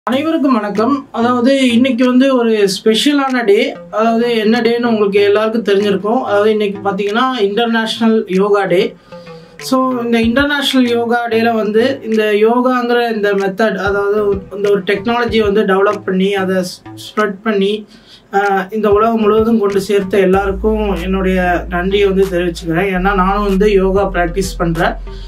அனைவருக்கும் வணக்கம் அதாவது இன்னைக்கு வந்து ஒரு ஸ்பெஷலான டே அதாவது என்ன டேன்னு உங்களுக்கு எல்லாருக்கும் தெரிஞ்சிருக்கும் அதாவது இன்னைக்கு பார்த்தீங்கன்னா இன்டர்நேஷ்னல் யோகா டே ஸோ இந்த இன்டர்நேஷ்னல் யோகா டேல வந்து இந்த யோகாங்கிற இந்த மெத்தட் அதாவது இந்த ஒரு டெக்னாலஜியை வந்து டெவலப் பண்ணி அதை ஸ்ப்ரெட் பண்ணி ஆஹ், இந்த உலகம் முழுவதும் கொண்டு சேர்த்த எல்லாருக்கும் என்னுடைய நன்றியை வந்து தெரிவிச்சுக்கிறேன் ஏன்னா நானும் வந்து யோகா ப்ராக்டிஸ் பண்ணுற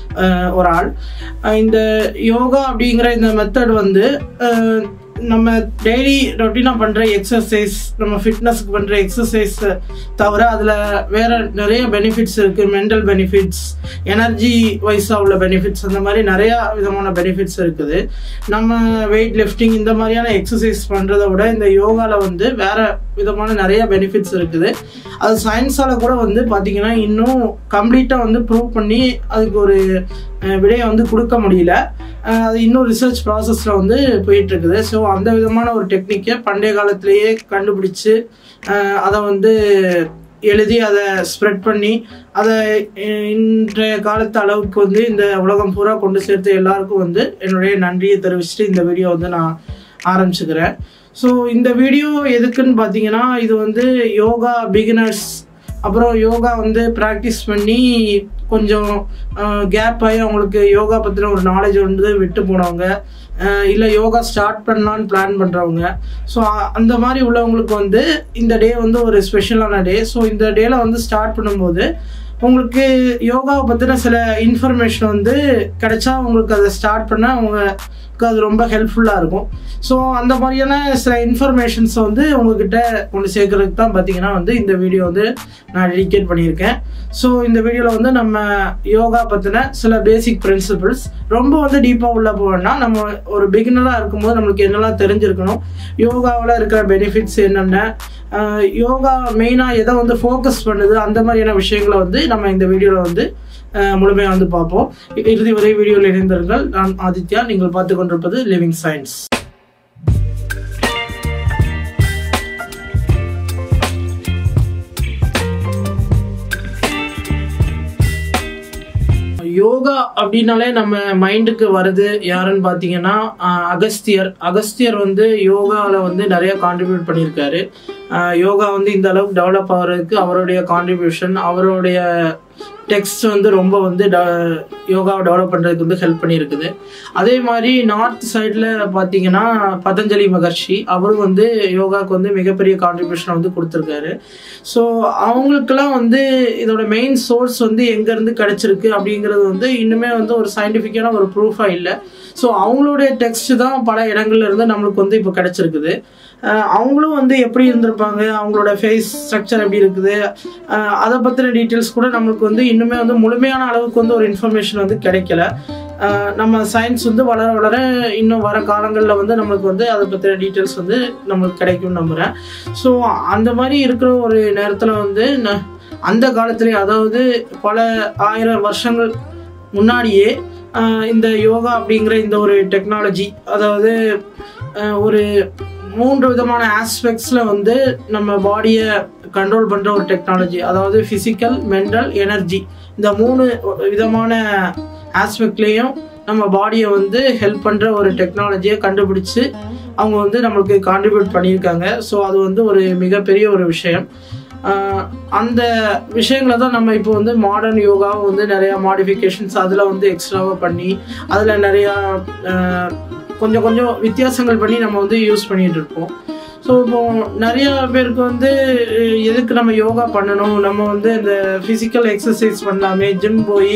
ஒரு ஆள் ஆஹ், இந்த யோகா அப்படிங்கிற இந்த மெத்தட் வந்து ஆஹ், நம்ம டெய்லி ரொட்டீனாக பண்ணுற எக்ஸசைஸ் நம்ம ஃபிட்னஸ்க்கு பண்ணுற எக்ஸசைஸ் தவிர அதில் வேற நிறைய பெனிஃபிட்ஸ் இருக்குது மென்டல் பெனிஃபிட்ஸ் எனர்ஜி வைஸாக உள்ள பெனிஃபிட்ஸ் அந்த மாதிரி நிறையா விதமான பெனிஃபிட்ஸ் இருக்குது நம்ம வெயிட் லிஃப்டிங் இந்த மாதிரியான எக்ஸசைஸ் பண்ணுறதை விட இந்த யோகாவில் வந்து வேற விதமான நிறைய பெனிஃபிட்ஸ் இருக்குது அது சயின்ஸால் கூட வந்து பார்த்தீங்கன்னா இன்னும் கம்ப்ளீட்டாக வந்து ப்ரூவ் பண்ணி அதுக்கு ஒரு அஹ், விடையை வந்து கொடுக்க முடியல அஹ், அது இன்னும் ரிசர்ச் ப்ராசஸில் வந்து போயிட்டு இருக்குது ஸோ அந்த விதமான ஒரு டெக்னிக்கை பண்டைய காலத்திலேயே கண்டுபிடிச்சு அஹ், அதை வந்து எழுதி அதை ஸ்ப்ரெட் பண்ணி அதை அஹ், இன்றைய காலத்து அளவுக்கு வந்து இந்த உலகம் பூரா கொண்டு சேர்த்து எல்லாருக்கும் வந்து என்னுடைய நன்றியை தெரிவிச்சுட்டு இந்த வீடியோ வந்து நான் ஆரம்பிச்சுக்கிறேன் ஸோ இந்த வீடியோ எதுக்குன்னு பார்த்தீங்கன்னா இது வந்து யோகா பிகினர்ஸ் அப்புறம் யோகா வந்து ப்ராக்டிஸ் பண்ணி கொஞ்சம் கேப் ஆகி அவங்களுக்கு யோகா பற்றின ஒரு நாலேஜ் வந்து விட்டு போனவங்க இல்லை யோகா ஸ்டார்ட் பண்ணலான்னு பிளான் பண்ணுறவங்க ஸோ அந்த மாதிரி உள்ளவங்களுக்கு வந்து இந்த டே வந்து ஒரு ஸ்பெஷலான டே ஸோ இந்த டேல வந்து ஸ்டார்ட் பண்ணும்போது உங்களுக்கு யோகாவை பற்றின சில இன்ஃபர்மேஷன் வந்து கிடைச்சா உங்களுக்கு அதை ஸ்டார்ட் பண்ண உங்களுக்கு அது ரொம்ப ஹெல்ப்ஃபுல்லாக இருக்கும் ஸோ அந்த மாதிரியான சில இன்ஃபர்மேஷன்ஸை வந்து உங்ககிட்ட கொண்டு சேர்க்கறதுக்கு தான் பார்த்தீங்கன்னா வந்து இந்த வீடியோ வந்து நான் டெடிகேட் பண்ணியிருக்கேன் ஸோ இந்த வீடியோவில் வந்து நம்ம யோகா பற்றின சில பேசிக் பிரின்சிபிள்ஸ் ரொம்ப வந்து டீப்பாக உள்ள போவேன்னா நம்ம ஒரு பிகினராக இருக்கும்போது நம்மளுக்கு என்னெல்லாம் தெரிஞ்சிருக்கணும் யோகாவில் இருக்கிற பெனிஃபிட்ஸ் என்னென்ன ஆஹ் யோகா மெயினாக எதை வந்து ஃபோக்கஸ் பண்ணுது அந்த மாதிரியான விஷயங்களை வந்து நம்ம இந்த வீடியோவில் வந்து ஆஹ் முழுமையாக வந்து பார்ப்போம் இறுதி வரை வீடியோவில் இணைந்தீர்கள் நான் ஆதித்யா நீங்கள் பார்த்து கொண்டிருப்பது லிவிங் சயின்ஸ் யோகா அப்படின்னாலே நம்ம மைண்டுக்கு வருது யாருன்னு பார்த்தீங்கன்னா ஆஹ், அகஸ்தியர் அகஸ்தியர் வந்து யோகாவில் வந்து நிறைய கான்ட்ரிபியூட் பண்ணியிருக்காரு ஆஹ், யோகா வந்து இந்த அளவுக்கு டெவலப் ஆகிறதுக்கு அவருடைய கான்ட்ரிபியூஷன் அவருடைய டெக்ஸ்ட் வந்து ரொம்ப வந்து ட- யோகாவை டெவலப் பண்ணுறதுக்கு வந்து ஹெல்ப் பண்ணியிருக்குது அதே மாதிரி நார்த் சைடில் பார்த்தீங்கன்னா பதஞ்சலி மகர்ஷி அவரும் வந்து யோகாவுக்கு வந்து மிகப்பெரிய கான்ட்ரிபியூஷனை வந்து கொடுத்துருக்காரு ஸோ அவங்களுக்கெல்லாம் வந்து இதோட மெயின் சோர்ஸ் வந்து எங்கேருந்து கிடைச்சிருக்கு அப்படிங்கிறது வந்து இன்னுமே வந்து ஒரு சயின்டிஃபிக்கான ஒரு ப்ரூஃபாக இல்லை ஸோ அவங்களுடைய டெக்ஸ்ட் தான் பல இடங்கள்ல இருந்து நம்மளுக்கு வந்து இப்போ கிடைச்சிருக்குது அஹ் அவங்களும் வந்து எப்படி இருந்திருப்பாங்க அவங்களோட ஃபேஸ் ஸ்ட்ரக்சர் எப்படி இருக்குது அஹ் அதை பற்றின டீட்டெயில்ஸ் கூட நம்மளுக்கு வந்து இன்னுமே வந்து முழுமையான அளவுக்கு வந்து ஒரு இன்ஃபர்மேஷன் வந்து கிடைக்கல அஹ் நம்ம சயின்ஸ் வந்து வளர வளர இன்னும் வர காலங்களில் வந்து நம்மளுக்கு வந்து அதை பற்றின டீட்டெயில்ஸ் வந்து நம்மளுக்கு கிடைக்கும்னு நம்புகிறேன் ஸோ அந்த மாதிரி இருக்கிற ஒரு நேரத்தில் வந்து ந- அந்த காலத்திலே அதாவது பல ஆயிரம் வருஷங்கள் முன்னாடியே ஆஹ் இந்த யோகா அப்படிங்கிற இந்த ஒரு டெக்னாலஜி அதாவது ஆஹ் ஒரு மூன்று விதமான ஆஸ்பெக்ட்ஸில் வந்து நம்ம பாடியை கண்ட்ரோல் பண்ணுற ஒரு டெக்னாலஜி அதாவது ஃபிசிக்கல் மென்டல் எனர்ஜி இந்த மூணு விதமான ஆஸ்பெக்ட்லேயும் நம்ம பாடியை வந்து ஹெல்ப் பண்ணுற ஒரு டெக்னாலஜியை கண்டுபிடிச்சு அவங்க வந்து நம்மளுக்கு கான்ட்ரிபியூட் பண்ணியிருக்காங்க ஸோ அது வந்து ஒரு மிகப்பெரிய ஒரு விஷயம் ஆஹ் அந்த விஷயங்களை தான் நம்ம இப்போ வந்து மாடர்ன் யோகாவை வந்து நிறையா மாடிஃபிகேஷன்ஸ் அதில் வந்து எக்ஸ்ட்ராவாக பண்ணி அதில் நிறையா ஆஹ் கொஞ்சம் கொஞ்சம் வித்தியாசங்கள் பண்ணி நம்ம வந்து யூஸ் பண்ணிட்டு இருப்போம் ஸோ இப்போ நிறைய பேருக்கு வந்து அஹ் எதுக்கு நம்ம யோகா பண்ணணும் நம்ம வந்து இந்த ஃபிசிக்கல் எக்ஸசைஸ் பண்ணலாமே ஜிம் போய்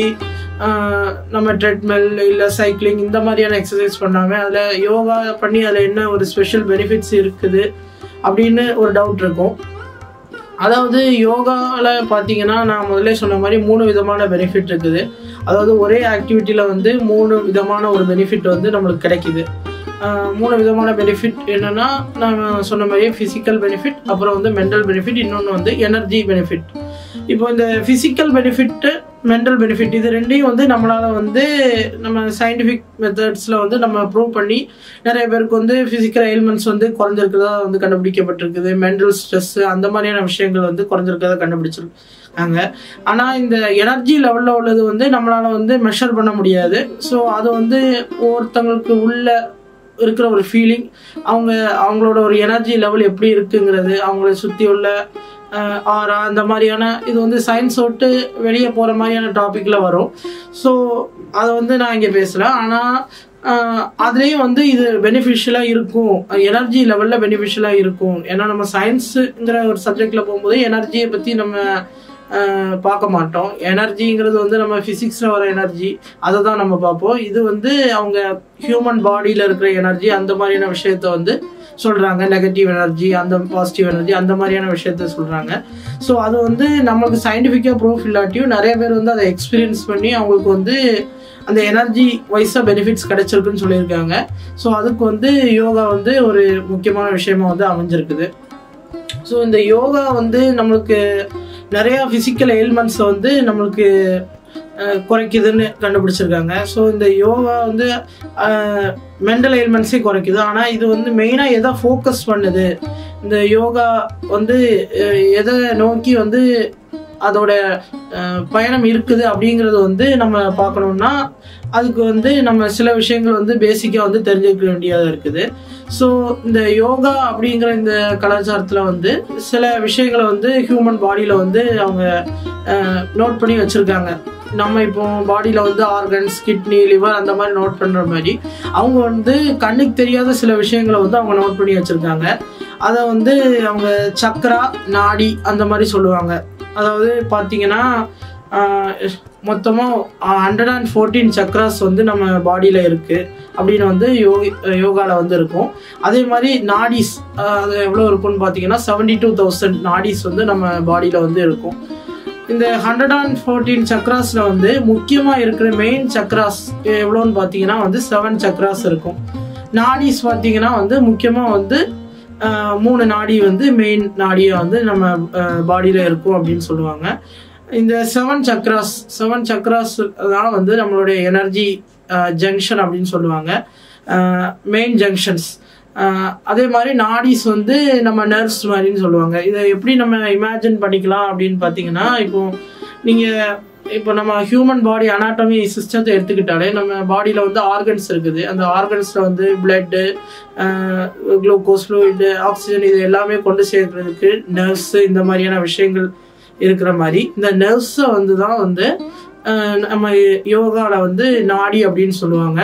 ஆஹ் நம்ம ட்ரெட்மில் இல்லை சைக்கிளிங் இந்த மாதிரியான எக்ஸசைஸ் பண்ணாமல் அதில் யோகா பண்ணி அதில் என்ன ஒரு ஸ்பெஷல் பெனிஃபிட்ஸ் இருக்குது அப்படின்னு ஒரு டவுட் இருக்கும் அதாவது யோகாவில் பார்த்தீங்கன்னா நான் முதல்ல சொன்ன மாதிரி மூணு விதமான பெனிஃபிட் இருக்குது அதாவது ஒரே ஆக்டிவிட்டியில் வந்து மூணு விதமான ஒரு பெனிஃபிட் வந்து நம்மளுக்கு கிடைக்குது ஆஹ் மூணு விதமான பெனிஃபிட் என்னென்னா நான் சொன்ன மாதிரியே ஃபிசிக்கல் பெனிஃபிட் அப்புறம் வந்து மென்டல் பெனிஃபிட் இன்னொன்று வந்து எனர்ஜி பெனிஃபிட் இப்போ இந்த ஃபிசிக்கல் பெனிஃபிட்டு மென்டல் பெனிஃபிட் இது ரெண்டையும் வந்து நம்மளால் வந்து நம்ம சயின்டிஃபிக் மெத்தட்ஸில் வந்து நம்ம ப்ரூவ் பண்ணி நிறைய பேருக்கு வந்து ஃபிசிக்கல் எலிமெண்ட்ஸ் வந்து குறைஞ்சிருக்கிறதா வந்து கண்டுபிடிக்கப்பட்டிருக்குது மென்டல் ஸ்ட்ரெஸ் அந்த மாதிரியான விஷயங்கள் வந்து குறைஞ்சிருக்கிறதா கண்டுபிடிச்சிருக்காங்க ஆனால் இந்த எனர்ஜி லெவலில் உள்ளது வந்து நம்மளால் வந்து மெஷர் பண்ண முடியாது ஸோ அது வந்து ஒவ்வொருத்தங்களுக்கு உள்ள இருக்கிற ஒரு ஃபீலிங் அவங்க அவங்களோட ஒரு எனர்ஜி லெவல் எப்படி இருக்குங்கிறது அவங்கள சுற்றி உள்ள ஆரா அந்த மாதிரியான இது வந்து சயின்ஸ் விட்டு வெளியே போகிற மாதிரியான டாப்பிக்கில் வரும் ஸோ அதை வந்து நான் இங்கே பேசுகிறேன் ஆனால் அதுலேயும் வந்து இது பெனிஃபிஷியலாக இருக்கும் எனர்ஜி லெவலில் பெனிஃபிஷியலாக இருக்கும் ஏன்னா நம்ம சயின்ஸுங்கிற ஒரு சப்ஜெக்டில் போகும்போது எனர்ஜியை பற்றி நம்ம பார்க்க மாட்டோம் எனர்ஜிங்கிறது வந்து நம்ம ஃபிசிக்ஸில் வர எனர்ஜி அதை தான் நம்ம பார்ப்போம் இது வந்து அவங்க ஹியூமன் பாடியில் இருக்கிற எனர்ஜி அந்த மாதிரியான விஷயத்த வந்து சொல்கிறாங்க நெகட்டிவ் எனர்ஜி அந்த பாசிட்டிவ் எனர்ஜி அந்த மாதிரியான விஷயத்த சொல்கிறாங்க ஸோ அது வந்து நம்மளுக்கு சயின்டிஃபிக்காக ப்ரூஃப் இல்லாட்டியும் நிறைய பேர் வந்து அதை எக்ஸ்பீரியன்ஸ் பண்ணி அவங்களுக்கு வந்து அந்த எனர்ஜி வைஸாக பெனிஃபிட்ஸ் கிடைச்சிருக்குன்னு சொல்லியிருக்காங்க ஸோ அதுக்கு வந்து யோகா வந்து ஒரு முக்கியமான விஷயமா வந்து அமைஞ்சிருக்குது ஸோ இந்த யோகா வந்து நம்மளுக்கு நிறையா ஃபிசிக்கல் எயில்மெண்ட்ஸை வந்து நம்மளுக்கு குறைக்குதுன்னு கண்டுபிடிச்சிருக்காங்க ஸோ இந்த யோகா வந்து மென்டல் எயில்மெண்ட்ஸே குறைக்குது ஆனால் இது வந்து மெயினாக எதை ஃபோக்கஸ் பண்ணுது இந்த யோகா வந்து எதை நோக்கி வந்து அதோட பயணம் இருக்குது அப்படிங்கிறது வந்து நம்ம பார்க்கணுன்னா அதுக்கு வந்து நம்ம சில விஷயங்கள் வந்து பேசிக்காக வந்து தெரிஞ்சுக்க வேண்டியதாக இருக்குது ஸோ இந்த யோகா அப்படிங்கிற இந்த கலாச்சாரத்தில் வந்து சில விஷயங்களை வந்து ஹியூமன் பாடியில் வந்து அவங்க நோட் பண்ணி வச்சுருக்காங்க நம்ம இப்போ பாடியில் வந்து ஆர்கன்ஸ் கிட்னி லிவர் அந்த மாதிரி நோட் பண்ணுற மாதிரி அவங்க வந்து கண்ணுக்கு தெரியாத சில விஷயங்களை வந்து அவங்க நோட் பண்ணி வச்சுருக்காங்க அதை வந்து அவங்க சக்கரா நாடி அந்த மாதிரி சொல்லுவாங்க அதாவது பார்த்தீங்கன்னா மொத்தமாக ஹண்ட்ரட் அண்ட் ஃபோர்டீன் சக்ராஸ் வந்து நம்ம பாடியில் இருக்குது அப்படின்னு வந்து யோகி யோகாவில் வந்து இருக்கும் அதே மாதிரி நாடிஸ் அது எவ்வளோ இருக்கும்னு பார்த்தீங்கன்னா செவன்டி டூ தௌசண்ட் நாடிஸ் வந்து நம்ம பாடியில் வந்து இருக்கும் இந்த ஹண்ட்ரட் அண்ட் ஃபோர்டீன் சக்ராஸில் வந்து முக்கியமாக இருக்கிற மெயின் சக்ராஸ் எவ்வளோன்னு பார்த்தீங்கன்னா வந்து செவன் சக்ராஸ் இருக்கும் நாடிஸ் பார்த்தீங்கன்னா வந்து முக்கியமாக வந்து மூணு நாடி வந்து மெயின் நாடியாக வந்து நம்ம பாடியில் இருக்கும் அப்படின்னு சொல்லுவாங்க இந்த செவன் சக்ராஸ் செவன் சக்ராஸ் தான் வந்து நம்மளுடைய எனர்ஜி ஜங்ஷன் அப்படின்னு சொல்லுவாங்க மெயின் ஜங்ஷன்ஸ் அதே மாதிரி நாடிஸ் வந்து நம்ம நர்வ்ஸ் மாதிரின்னு சொல்லுவாங்க இதை எப்படி நம்ம இமேஜின் பண்ணிக்கலாம் அப்படின்னு பார்த்தீங்கன்னா இப்போ நீங்கள் இப்போ நம்ம ஹியூமன் பாடி அனாட்டமி சிஸ்டத்தை எடுத்துக்கிட்டாலே நம்ம பாடியில் வந்து ஆர்கன்ஸ் இருக்குது அந்த ஆர்கன்ஸில் வந்து பிளட்டு குளுக்கோஸ் ஃப்ளூயிடு ஆக்சிஜன் இது எல்லாமே கொண்டு சேர்க்கறதுக்கு நர்வ்ஸு இந்த மாதிரியான விஷயங்கள் இருக்கிற மாதிரி இந்த நர்வ்ஸை வந்து தான் வந்து நம்ம யோகாவில் வந்து நாடி அப்படின்னு சொல்லுவாங்க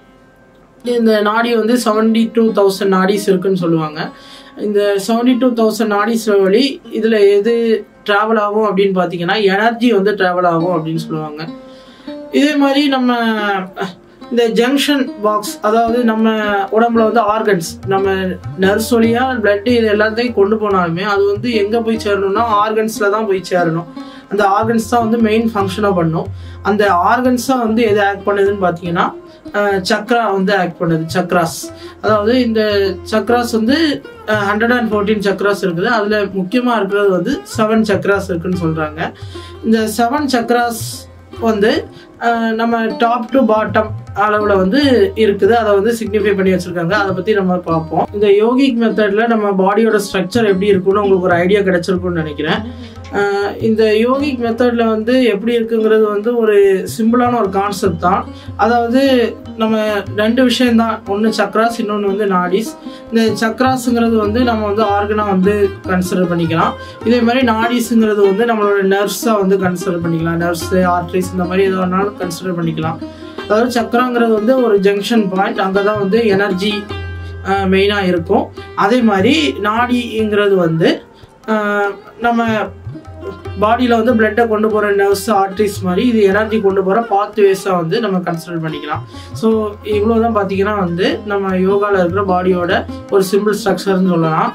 இந்த நாடி வந்து செவன்டி டூ தௌசண்ட் நாடிஸ் இருக்குன்னு சொல்லுவாங்க இந்த செவன்டி டூ தௌசண்ட் நாடிஸ் வழி இதில் எது ட்ராவல் ஆகும் அப்படின்னு பார்த்தீங்கன்னா எனர்ஜி வந்து ட்ராவல் ஆகும் அப்படின்னு சொல்லுவாங்க இதே மாதிரி நம்ம இந்த ஜங்ஷன் பாக்ஸ் அதாவது நம்ம உடம்புல வந்து ஆர்கன்ஸ் நம்ம நர்ஸ் வழியாக பிளட் இது எல்லாத்தையும் கொண்டு போனாலுமே அது வந்து எங்கே போய் சேரணும்னா ஆர்கன்ஸில் தான் போய் சேரணும் அந்த ஆர்கன்ஸ் தான் வந்து மெயின் ஃபங்க்ஷனாக பண்ணும் அந்த ஆர்கன்ஸாக வந்து எது ஆக்ட் பண்ணுதுன்னு பார்த்தீங்கன்னா சக்ரா வந்து ஆக்ட் பண்ணுது சக்ராஸ் அதாவது இந்த சக்ராஸ் வந்து ஹண்ட்ரட் அண்ட் ஃபோர்டீன் சக்ராஸ் இருக்குது அதில் முக்கியமாக இருக்கிறது வந்து செவன் சக்ராஸ் இருக்குன்னு சொல்கிறாங்க இந்த செவன் சக்ராஸ் வந்து நம்ம டாப் டு பாட்டம் அளவில் வந்து இருக்குது அதை வந்து சிக்னிஃபை பண்ணி வச்சுருக்காங்க அதை பற்றி நம்ம பார்ப்போம் இந்த யோகிக் மெத்தடில் நம்ம பாடியோட ஸ்ட்ரக்சர் எப்படி இருக்குன்னு உங்களுக்கு ஒரு ஐடியா கிடைச்சிருக்குன்னு நினைக்கிறேன் இந்த யோகிக் மெத்தடில் வந்து எப்படி இருக்குங்கிறது வந்து ஒரு சிம்பிளான ஒரு கான்செப்ட் தான் அதாவது நம்ம ரெண்டு விஷயம்தான் ஒன்று சக்ராஸ் இன்னொன்று வந்து நாடிஸ் இந்த சக்ராஸுங்கிறது வந்து நம்ம வந்து ஆர்கனாக வந்து கன்சிடர் பண்ணிக்கலாம் இதே மாதிரி நாடிஸுங்கிறது வந்து நம்மளோட நர்வ்ஸாக வந்து கன்சிடர் பண்ணிக்கலாம் நர்வ்ஸு ஆர்ட்ரிஸ் இந்த மாதிரி எது வேணாலும் கன்சிடர் பண்ணிக்கலாம் அதாவது சக்கராங்கிறது வந்து ஒரு ஜங்ஷன் பாயிண்ட் அங்கே தான் வந்து எனர்ஜி மெயினாக இருக்கும் அதே மாதிரி நாடிங்கிறது வந்து நம்ம பாடியில் வந்து பிளட்டை கொண்டு போகிற நர்வ்ஸ் ஆர்ட்ரிஸ் மாதிரி இது எனர்ஜி கொண்டு போகிற பாத்வேஸாக வந்து நம்ம கன்சிடர் பண்ணிக்கலாம் ஸோ இவ்வளோ தான் பார்த்தீங்கன்னா வந்து நம்ம யோகாவில் இருக்கிற பாடியோட ஒரு சிம்பிள் ஸ்ட்ரக்சர்னு சொல்லலாம்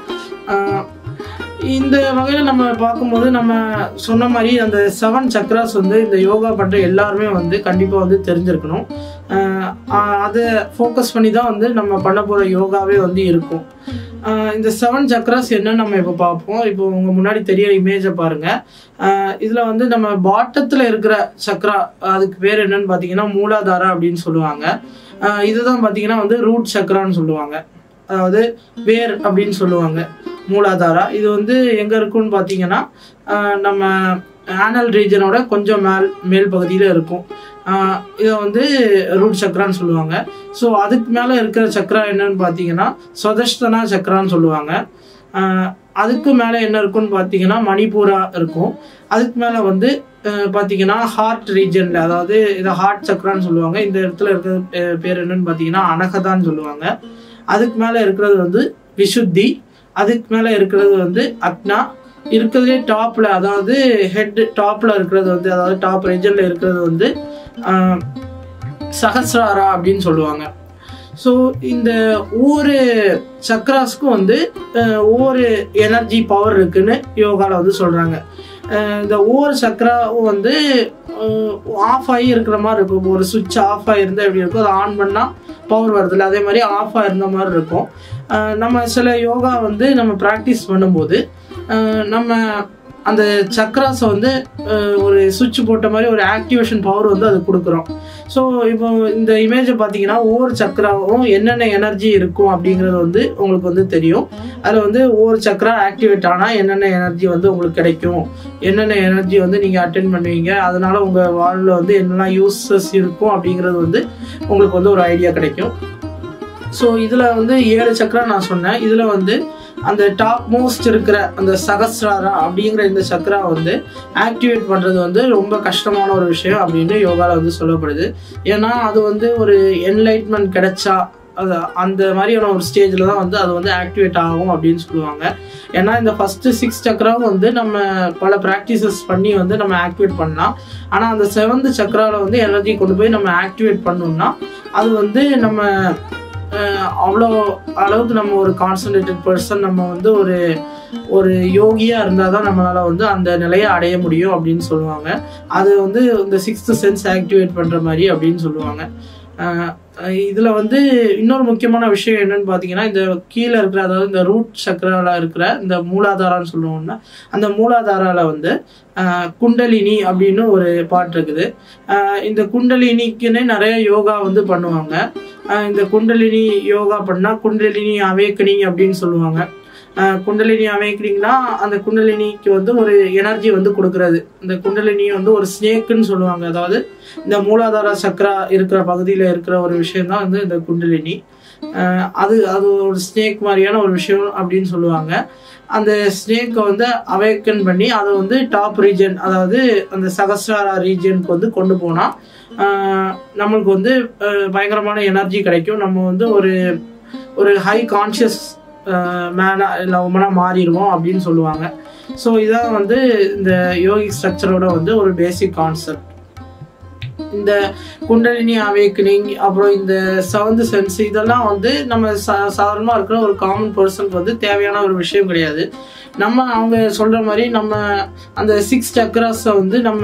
இந்த வகையில் நம்ம பார்க்கும்போது நம்ம சொன்ன மாதிரி அந்த செவன் சக்ராஸ் வந்து இந்த யோகா பண்ணுற எல்லாருமே வந்து கண்டிப்பாக வந்து தெரிஞ்சிருக்கணும் அதை ஃபோக்கஸ் பண்ணி தான் வந்து நம்ம பண்ண போகிற யோகாவே வந்து இருக்கும் இந்த செவன் சக்ராஸ் என்னன்னு நம்ம இப்போ பார்ப்போம் இப்போ உங்கள் முன்னாடி தெரிய இமேஜை பாருங்கள் இதில் வந்து நம்ம பாட்டத்தில் இருக்கிற சக்ரா அதுக்கு பேர் என்னன்னு பார்த்தீங்கன்னா மூலாதாரா அப்படின்னு சொல்லுவாங்க இதுதான் பார்த்தீங்கன்னா வந்து ரூட் சக்ரான்னு சொல்லுவாங்க அதாவது வேர் அப்படின்னு சொல்லுவாங்க மூலாதாரா இது வந்து எங்கே இருக்குன்னு பார்த்தீங்கன்னா நம்ம ஆனல் ரீஜனோட கொஞ்சம் மேல் மேல் பகுதியில் இருக்கும் ஆஹ் இதை வந்து ரூட் சக்கரான்னு சொல்லுவாங்க ஸோ அதுக்கு மேலே இருக்கிற சக்கரா என்னன்னு பார்த்தீங்கன்னா சொதஷ்டனா சக்கரான்னு சொல்லுவாங்க ஆஹ் அதுக்கு மேலே என்ன இருக்குன்னு பார்த்தீங்கன்னா மணிப்பூரா இருக்கும் அதுக்கு மேலே வந்து அஹ், பார்த்தீங்கன்னா ஹார்ட் ரீஜனில் அதாவது இதை ஹார்ட் சக்கரான்னு சொல்லுவாங்க இந்த இடத்துல இருக்கிற அஹ், பேர் என்னன்னு பார்த்தீங்கன்னா அனகதான்னு சொல்லுவாங்க அதுக்கு மேலே இருக்கிறது வந்து விசுத்தி அதுக்கு மேலே இருக்கிறது வந்து அக்னா இருக்கிறதுலே டாப்பில் அதாவது ஹெட் டாப்பில் இருக்கிறது வந்து அதாவது டாப் ரீஜனில் இருக்கிறது வந்து ஆஹ், சஹஸ்ராரா அப்படின்னு சொல்லுவாங்க ஸோ இந்த ஒவ்வொரு சக்ராஸ்க்கும் வந்து அஹ், ஒவ்வொரு எனர்ஜி பவர் இருக்குன்னு யோகாவில் வந்து சொல்கிறாங்க இந்த ஒவ்வொரு சக்கராவும் வந்து ஆஃப் ஆகி இருக்கிற மாதிரி இருக்கும் ஒரு சுவிட்ச் ஆஃப் ஆகிருந்தால் எப்படி இருக்கும் அதை ஆன் பண்ணால் பவர் வருதில்ல அதே மாதிரி ஆஃப் ஆகிருந்த மாதிரி இருக்கும் அஹ், நம்ம சில யோகா வந்து நம்ம ப்ராக்டிஸ் பண்ணும்போது அஹ், நம்ம அந்த சக்கராஸை வந்து அஹ், ஒரு சுவிட்ச் போட்ட மாதிரி ஒரு ஆக்டிவேஷன் பவர் வந்து அது கொடுக்குறோம் ஸோ இப்போ இந்த இமேஜை பார்த்தீங்கன்னா ஒவ்வொரு சக்கராவும் என்னென்ன எனர்ஜி இருக்கும் அப்படிங்கிறது வந்து உங்களுக்கு வந்து தெரியும் அதில் வந்து ஒவ்வொரு சக்கரா ஆக்டிவேட் ஆனால் என்னென்ன எனர்ஜி வந்து உங்களுக்கு கிடைக்கும் என்னென்ன எனர்ஜி வந்து நீங்கள் அட்டென்ட் பண்ணுவீங்க அதனால உங்கள் வாழ்வில் வந்து என்னெல்லாம் யூஸஸ் இருக்கும் அப்படிங்கிறது வந்து உங்களுக்கு வந்து ஒரு ஐடியா கிடைக்கும் ஸோ இதில் வந்து ஏழு சக்கரா நான் சொன்னேன் இதில் வந்து அந்த டாப் மோஸ்ட் இருக்கிற அந்த சகஸ்ராரா அப்படிங்கிற இந்த சக்கரா வந்து ஆக்டிவேட் பண்ணுறது வந்து ரொம்ப கஷ்டமான ஒரு விஷயம் அப்படின்னு யோகாவில் வந்து சொல்லப்படுது ஏன்னா அது வந்து ஒரு என்லைட்மெண்ட் கிடைச்சா அது அந்த மாதிரியான ஒரு ஸ்டேஜில் தான் வந்து அது வந்து ஆக்டிவேட் ஆகும் அப்படின்னு சொல்லுவாங்க ஏன்னா இந்த ஃபஸ்ட்டு சிக்ஸ் சக்கராவும் வந்து நம்ம பல ப்ராக்டிசஸ் பண்ணி வந்து நம்ம ஆக்டிவேட் பண்ணலாம் ஆனால் அந்த செவன்த் சக்கராவில் வந்து எனர்ஜி கொண்டு போய் நம்ம ஆக்டிவேட் பண்ணோம்னா அது வந்து நம்ம அஹ், அவ்வளோ அளவுக்கு நம்ம ஒரு கான்சன்ட்ரேட்டட் பர்சன் நம்ம வந்து ஒரு ஒரு யோகியா இருந்தால் தான் நம்மளால வந்து அந்த நிலையை அடைய முடியும் அப்படின்னு சொல்லுவாங்க அது வந்து இந்த சிக்ஸ்த் சென்ஸ் ஆக்டிவேட் பண்ணுற மாதிரி அப்படின்னு சொல்லுவாங்க அஹ், இதுல வந்து இன்னொரு முக்கியமான விஷயம் என்னன்னு பார்த்தீங்கன்னா இந்த கீழே இருக்கிற அதாவது இந்த ரூட் சக்கரால இருக்கிற இந்த மூலாதாரான்னு சொல்லுவோம்னா அந்த மூலாதாரால வந்து அஹ், குண்டலினி அப்படின்னு ஒரு பாட்டு இருக்குது அஹ், இந்த குண்டலினிக்குன்னே நிறைய யோகா வந்து பண்ணுவாங்க அஹ், இந்த குண்டலினி யோகா பண்ணா குண்டலினி அவேக்கனிங் அப்படின்னு சொல்லுவாங்க அஹ், குண்டலினி அவேக்கனிங்னா அந்த குண்டலினிக்கு வந்து ஒரு எனர்ஜி வந்து கொடுக்கறது இந்த குண்டலினி வந்து ஒரு ஸ்னேக்குன்னு சொல்லுவாங்க அதாவது இந்த மூலாதார சக்கரா இருக்கிற பகுதியில் இருக்கிற ஒரு விஷயம் தான் வந்து இந்த குண்டலினி அஹ் அது அது ஒரு ஸ்னேக் மாதிரியான ஒரு விஷயம் அப்படின்னு சொல்லுவாங்க அந்த ஸ்னேக்கை வந்து அவேக்கன் பண்ணி அதை வந்து டாப் ரீஜன் அதாவது அந்த சகஸ்ராரா ரீஜனுக்கு வந்து கொண்டு போனால் நம்மளுக்கு வந்து அஹ், பயங்கரமான எனர்ஜி கிடைக்கும் நம்ம வந்து ஒரு ஒரு ஹை கான்ஷியஸ் மேனா இல்லை உமனாக மாறிடுவோம் அப்படின்னு சொல்லுவாங்க ஸோ இதான் வந்து இந்த யோகிக் ஸ்ட்ரக்சரோட வந்து ஒரு பேசிக் கான்செப்ட் இந்த குண்டலினி அவேக்கனிங் அப்புறம் இந்த செவன்த் சென்ஸ் இதெல்லாம் வந்து நம்ம சா சாதாரணமாக இருக்கிற ஒரு காமன் பர்சனுக்கு வந்து தேவையான ஒரு விஷயம் கிடையாது நம்ம அவங்க சொல்கிற மாதிரி நம்ம அந்த சிக்ஸ் சக்கராஸை வந்து நம்ம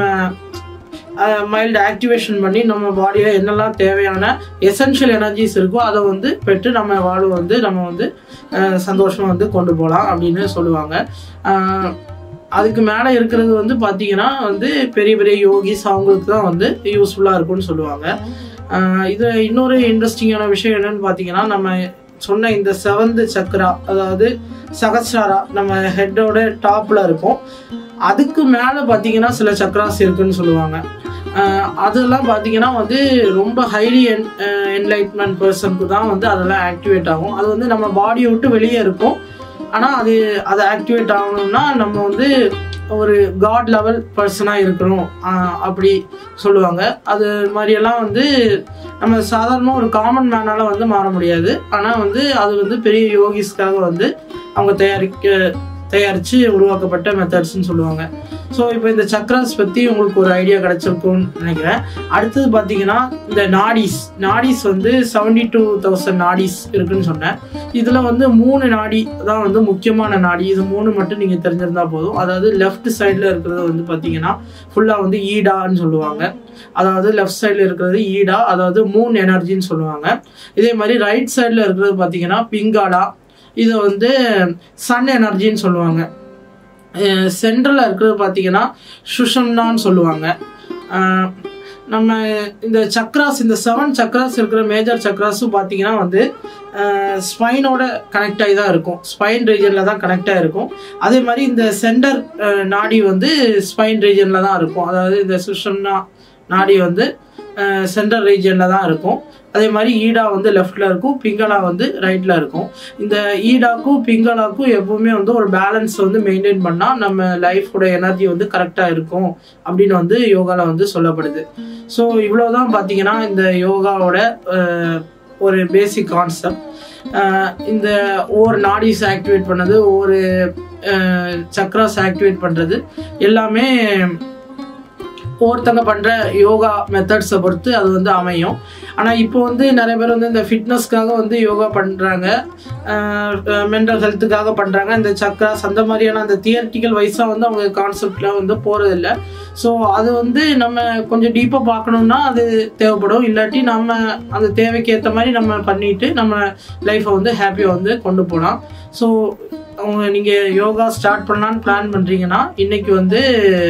மைல்டு ஆக்டிவேஷன் பண்ணி நம்ம பாடியில் என்னெல்லாம் தேவையான எசென்ஷியல் எனர்ஜிஸ் இருக்கோ அதை வந்து பெற்று நம்ம வாழ்வு வந்து நம்ம வந்து அஹ், சந்தோஷமா வந்து கொண்டு போகலாம் அப்படின்னு சொல்லுவாங்க அஹ், அதுக்கு மேலே இருக்கிறது வந்து பார்த்தீங்கன்னா வந்து பெரிய பெரிய யோகிஸ் அவங்களுக்கு தான் வந்து யூஸ்ஃபுல்லாக இருக்கும்னு சொல்லுவாங்க ஆஹ் இது இன்னொரு இன்ட்ரெஸ்டிங்கான விஷயம் என்னன்னு பார்த்தீங்கன்னா நம்ம சொன்ன இந்த செவன்த் சக்ரா அதாவது சகஸ்ராரா நம்ம ஹெட்டோட டாப்ல இருக்கும் அதுக்கு மேலே பார்த்தீங்கன்னா சில சக்ராஸ் இருக்குன்னு சொல்லுவாங்க ஆஹ் அதெல்லாம் பார்த்தீங்கன்னா வந்து ரொம்ப ஹைலி என் என்லைட்மெண்ட் பர்சனுக்கு தான் வந்து அதெல்லாம் ஆக்டிவேட் ஆகும் அது வந்து நம்ம பாடியை விட்டு வெளியே இருக்கும் ஆனால் அது அது ஆக்டிவேட் ஆகணும்னா நம்ம வந்து ஒரு காட் லெவல் பர்சனாக இருக்கணும் ஆஹ் அப்படி சொல்லுவாங்க அது மாதிரியெல்லாம் வந்து நம்ம சாதாரண ஒரு காமன் மேனால வந்து மாற முடியாது ஆனால் வந்து அது வந்து பெரிய யோகிஸ்க்காக வந்து அவங்க தயாரிக்க தயாரித்து உருவாக்கப்பட்ட மெத்தட்ஸ்னு சொல்லுவாங்க ஸோ இப்போ இந்த சக்ராஸ் பற்றி உங்களுக்கு ஒரு ஐடியா கிடைச்சிருக்கும்னு நினைக்கிறேன் அடுத்தது பார்த்தீங்கன்னா இந்த நாடிஸ் நாடிஸ் வந்து செவன்டி டூ தௌசண்ட் நாடிஸ் இருக்குன்னு சொன்னேன் இதில் வந்து மூணு நாடி தான் வந்து முக்கியமான நாடி இது மூணு மட்டும் நீங்கள் தெரிஞ்சிருந்தா போதும் அதாவது லெஃப்ட் சைடில் இருக்கிறது வந்து பார்த்தீங்கன்னா ஃபுல்லாக வந்து ஈடான்னு சொல்லுவாங்க அதாவது லெஃப்ட் சைடில் இருக்கிறது ஈடா அதாவது மூன் எனர்ஜின்னு சொல்லுவாங்க இதே மாதிரி ரைட் சைடில் இருக்கிறது பார்த்தீங்கன்னா பிங்காடா இதை வந்து சன் எனர்ஜின்னு சொல்லுவாங்க சென்ட்ரலில் இருக்கிறது பார்த்தீங்கன்னா சுஷம்னான்னு சொல்லுவாங்க அஹ் நம்ம இந்த சக்ராஸ் இந்த செவன் சக்ராஸ் இருக்கிற மேஜர் சக்ராஸும் பார்த்தீங்கன்னா வந்து ஸ்பைனோட கனெக்ட் ஆகி தான் இருக்கும் ஸ்பைன் ரீஜனில் தான் கனெக்ட் ஆகிருக்கும் அதே மாதிரி இந்த சென்டர் நாடி வந்து ஸ்பைன் ரீஜனில் தான் இருக்கும் அதாவது இந்த சுஷம்னா நாடி வந்து சென்ட்ரல் ரீஜனில் தான் இருக்கும் அதே மாதிரி ஈடா வந்து லெஃப்டில் இருக்கும் பிங்களா வந்து ரைட்டில் இருக்கும் இந்த ஈடாக்கும் பிங்களாக்கும் எப்பவுமே வந்து ஒரு பேலன்ஸ் வந்து மெயின்டைன் பண்ணால் நம்ம லைஃபோட எனர்ஜி வந்து கரெக்டாக இருக்கும் அப்படின்னு வந்து யோகாவில் வந்து சொல்லப்படுது ஸோ இவ்வளோதான் பார்த்தீங்கன்னா இந்த யோகாவோட அஹ், ஒரு பேசிக் கான்செப்ட் இந்த ஒவ்வொரு நாடிஸ் ஆக்டிவேட் பண்ணது ஒவ்வொரு சக்ராஸ் ஆக்டிவேட் பண்ணுறது எல்லாமே ஒவ்வொருத்தங்க பண்ணுற யோகா மெத்தட்ஸை பொறுத்து அது வந்து அமையும் ஆனால் இப்போ வந்து நிறைய பேர் வந்து இந்த ஃபிட்னஸ்க்காக வந்து யோகா பண்ணுறாங்க மென்டல் ஹெல்த்துக்காக பண்ணுறாங்க இந்த சக்ராஸ் அந்த மாதிரியான அந்த தியரட்டிக்கல் வைஸாக வந்து அவங்க கான்செப்ட்லாம் வந்து போகிறதில்ல ஸோ அது வந்து நம்ம கொஞ்சம் டீப்பாக பார்க்கணுன்னா அது தேவைப்படும் இல்லாட்டி நம்ம அந்த தேவைக்கு ஏற்ற மாதிரி நம்ம பண்ணிட்டு நம்ம லைஃப்பை வந்து ஹாப்பியாக வந்து கொண்டு போகலாம் ஸோ அவங்க நீங்கள் யோகா ஸ்டார்ட் பண்ணலான்னு பிளான் பண்ணுறீங்கன்னா இன்னைக்கு வந்து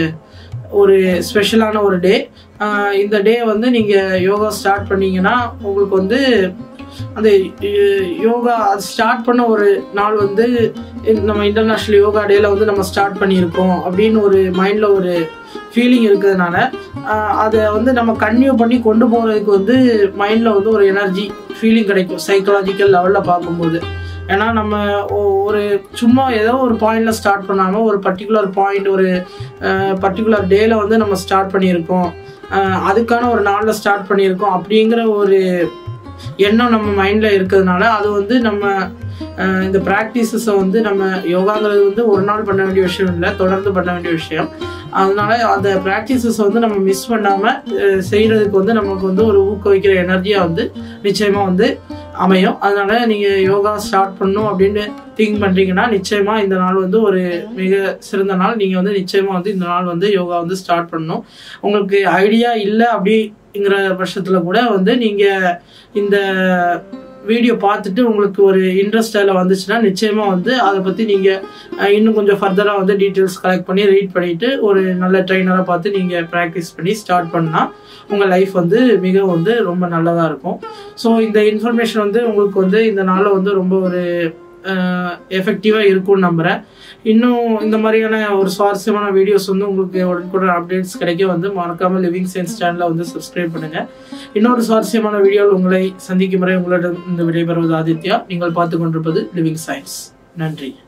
ஒரு ஸ்பெஷலான ஒரு டே இந்த டே வந்து நீங்கள் யோகா ஸ்டார்ட் பண்ணீங்கன்னா உங்களுக்கு வந்து அந்த அஹ், யோகா ஸ்டார்ட் பண்ண ஒரு நாள் வந்து இந்த நம்ம இன்டர்நேஷ்னல் யோகா டேல வந்து நம்ம ஸ்டார்ட் பண்ணியிருக்கோம் அப்படின்னு ஒரு மைண்டில் ஒரு ஃபீலிங் இருக்கிறதுனால ஆஹ், அதை வந்து நம்ம கன்டினியூ பண்ணி கொண்டு போகிறதுக்கு வந்து மைண்டில் வந்து ஒரு எனர்ஜி ஃபீலிங் கிடைக்கும் சைக்கலாஜிக்கல் லெவலில் பார்க்கும்போது ஏன்னா நம்ம ஒ- ஒரு சும்மா ஏதோ ஒரு பாயிண்ட்ல ஸ்டார்ட் பண்ணாமல் ஒரு பர்டிகுலர் பாயிண்ட் ஒரு பர்டிகுலர் டேல வந்து நம்ம ஸ்டார்ட் பண்ணியிருக்கோம் அஹ், அதுக்கான ஒரு நாளில் ஸ்டார்ட் பண்ணியிருக்கோம் அப்படிங்கிற ஒரு எண்ணம் நம்ம மைண்டில் இருக்கிறதுனால அது வந்து நம்ம அஹ், இந்த ப்ராக்டிசஸை வந்து நம்ம யோகாங்கிறது வந்து ஒரு நாள் பண்ண வேண்டிய விஷயம் இல்லை தொடர்ந்து பண்ண வேண்டிய விஷயம் அதனால அந்த ப்ராக்டிசஸ் வந்து நம்ம மிஸ் பண்ணாமல் செய்கிறதுக்கு வந்து நமக்கு வந்து ஒரு ஊக்குவிக்கிற எனர்ஜியாக வந்து நிச்சயமாக வந்து அமையும் அதனால நீங்கள் யோகா ஸ்டார்ட் பண்ணணும் அப்படின்னு திங்க் பண்ணுறீங்கன்னா நிச்சயமாக இந்த நாள் வந்து ஒரு மிக சிறந்த நாள் நீங்கள் வந்து நிச்சயமாக வந்து இந்த நாள் வந்து யோகா வந்து ஸ்டார்ட் பண்ணணும் உங்களுக்கு ஐடியா இல்லை அப்படிங்கிற பட்சத்தில் கூட வந்து நீங்கள் இந்த வீடியோ பார்த்துட்டு உங்களுக்கு ஒரு இன்ட்ரெஸ்ட் அதில் வந்துச்சுன்னா நிச்சயமாக வந்து அதை பற்றி நீங்கள் இன்னும் கொஞ்சம் ஃபர்தராக வந்து டீட்டெயில்ஸ் கலெக்ட் பண்ணி ரீட் பண்ணிவிட்டு ஒரு நல்ல ட்ரைனரை பார்த்து நீங்கள் ப்ராக்டிஸ் பண்ணி ஸ்டார்ட் பண்ணால் உங்கள் லைஃப் வந்து மிக வந்து ரொம்ப நல்லதாக இருக்கும் ஸோ இந்த இன்ஃபர்மேஷன் வந்து உங்களுக்கு வந்து இந்த நாளில் வந்து ரொம்ப ஒரு எஃபெக்டிவாக இருக்கும்னு நம்புகிறேன் இன்னும் இந்த மாதிரியான ஒரு சுவாரஸ்யமான வீடியோஸ் வந்து உங்களுக்கு உடனுக்குடன் அப்டேட்ஸ் கிடைக்க வந்து மறக்காமல் லிவிங் சயின்ஸ் சேனலை வந்து சப்ஸ்கிரைப் பண்ணுங்கள் இன்னொரு சுவாரஸ்யமான வீடியோவில் உங்களை சந்திக்கும் முறை உங்களிடம் இந்த விடைபெறுவது ஆதித்யா நீங்கள் பார்த்து கொண்டிருப்பது லிவிங் சயின்ஸ் நன்றி